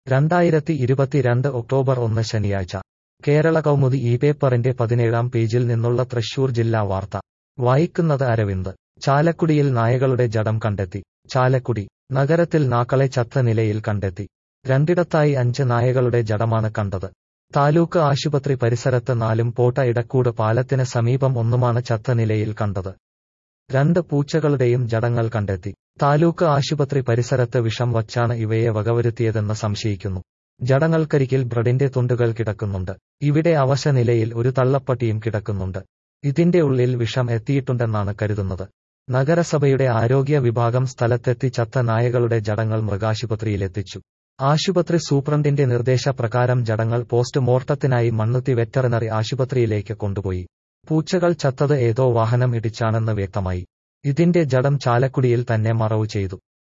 രണ്ടായിരത്തി ഇരുപത്തിരണ്ട് ഒക്ടോബർ ഒന്ന് ശനിയാഴ്ച കേരള കൗമുദി ഈ പേപ്പറിന്റെ പതിനേഴാം പേജിൽ നിന്നുള്ള തൃശൂർ ജില്ലാ വാർത്ത വായിക്കുന്നത് അരവിന്ദ് ചാലക്കുടിയിൽ നായകളുടെ ജഡം കണ്ടെത്തി ചാലക്കുടി നഗരത്തിൽ നാക്കളെ ചത്ത നിലയിൽ കണ്ടെത്തി രണ്ടിടത്തായി അഞ്ച് നായകളുടെ ജഡമാണ് കണ്ടത് താലൂക്ക് ആശുപത്രി പരിസരത്ത് നാലും പോട്ട ഇടക്കൂട് പാലത്തിന് സമീപം ഒന്നുമാണ് ചത്ത നിലയിൽ കണ്ടത് രണ്ട് പൂച്ചകളുടെയും ജഡങ്ങൾ കണ്ടെത്തി താലൂക്ക് ആശുപത്രി പരിസരത്ത് വിഷം വച്ചാണ് ഇവയെ വകവരുത്തിയതെന്ന് സംശയിക്കുന്നു ജഡങ്ങൾക്കരികിൽ ബ്രെഡിന്റെ തുണ്ടുകൾ കിടക്കുന്നുണ്ട് ഇവിടെ അവശ നിലയിൽ ഒരു തള്ളപ്പട്ടിയും കിടക്കുന്നുണ്ട് ഇതിന്റെ ഉള്ളിൽ വിഷം എത്തിയിട്ടുണ്ടെന്നാണ് കരുതുന്നത് നഗരസഭയുടെ ആരോഗ്യ വിഭാഗം സ്ഥലത്തെത്തി ചത്ത നായകളുടെ ജഡങ്ങൾ മൃഗാശുപത്രിയിലെത്തിച്ചു ആശുപത്രി സൂപ്രണ്ടിന്റെ നിർദ്ദേശപ്രകാരം ജഡങ്ങൾ പോസ്റ്റ്മോർട്ടത്തിനായി മണ്ണുത്തി വെറ്ററിനറി ആശുപത്രിയിലേക്ക് കൊണ്ടുപോയി പൂച്ചകൾ ചത്തത് ഏതോ വാഹനം ഇടിച്ചാണെന്ന് വ്യക്തമായി ഇതിന്റെ ജഡം ചാലക്കുടിയിൽ തന്നെ മറവു ചെയ്തു